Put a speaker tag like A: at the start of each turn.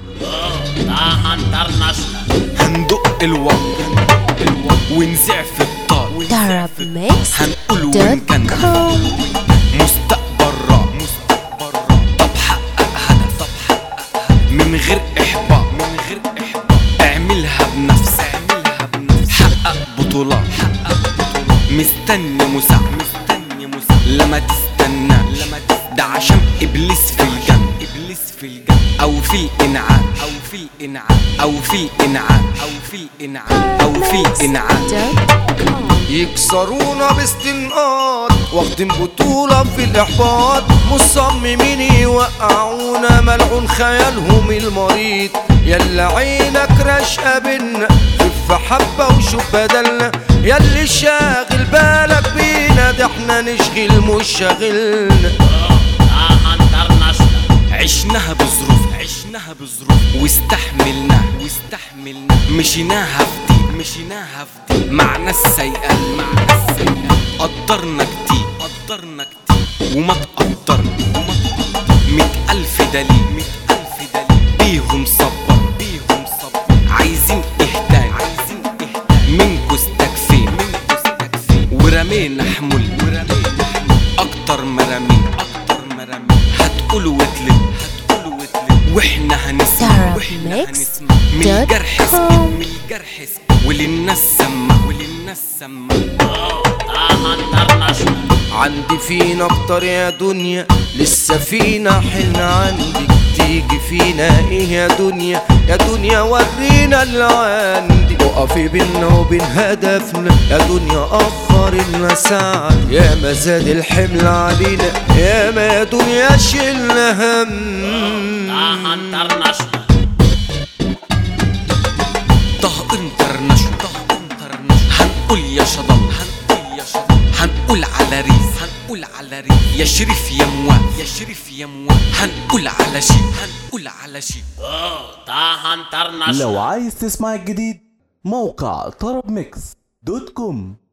A: طه انترناشونال
B: هندق الوق ونزع في الطار هنقول وين كان
C: Darabmix.com
B: مستقبل را مستقبل را طب حقق هدف طب حقق هدف من غير احباط من غير احباط اعملها بنفسك اعملها بنفسك حقق بطولات حقق بطولات مستني مساعدة مستني مساعدة لما تستنى لما تستنى ده عشان ابليس في الجنة ابليس في الجنة او في الانعام او في الانعام او في الانعام او في الانعام او في الانعام
C: Darabmix.com
D: يكسرونا باستنقاط واخدين بطولة في الإحباط مصممين يوقعونا ملعون خيالهم المريض يلا عينك رشقة بينا خف حبة وشوف بدلنا ياللي شاغل بالك بينا ده احنا نشغل مش شاغلنا
A: طه انترناشونال
B: عشناها بظروف عشناها بظروف واستحملناها واستحملنا مشيناها في دي مشيناها في دي مع ناس سيئة مع ناس سيئة قدرنا كتير قدرنا كتير وما تقدرنا وما تقدرنا مئة ألف دليل مئة ألف دليل بيهم صبر بيهم صبر عايزين إهدان عايزين إهدان منكو استكفين منكو استكفين ورمينا حمل ورمينا حمل أكتر ما رمينا أكتر ما رمينا هتقولوا وتلم هتقولوا وتلم واحنا هنسمع واحنا
C: Darabmix
B: هنسمع من الجرح
C: dot
B: اسكت
C: com.
B: من الجرح اسكت وللناس سمع وللناس سمع
A: طه انترناشونال
D: عندي فينا اكتر يا دنيا لسه فينا حلم عندك تيجي فينا ايه يا دنيا يا دنيا ورينا اللي عندي وقفي بينا وبين هدفنا يا دنيا اخر المساعة يا ما زاد الحمل علينا يا ما يا دنيا شلنا هم
A: طه انترناشونال
B: طه انترناشونال طه انترناشونال هنقول يا شضل هنقول يا شضل هنقول على ريس هنقول على ريس يا شريف يا مواد يا شريف يا مواد هنقول على شي هنقول على شي
A: طه انترناشونال
E: لو عايز تسمع الجديد موقع طرب ميكس دوت كوم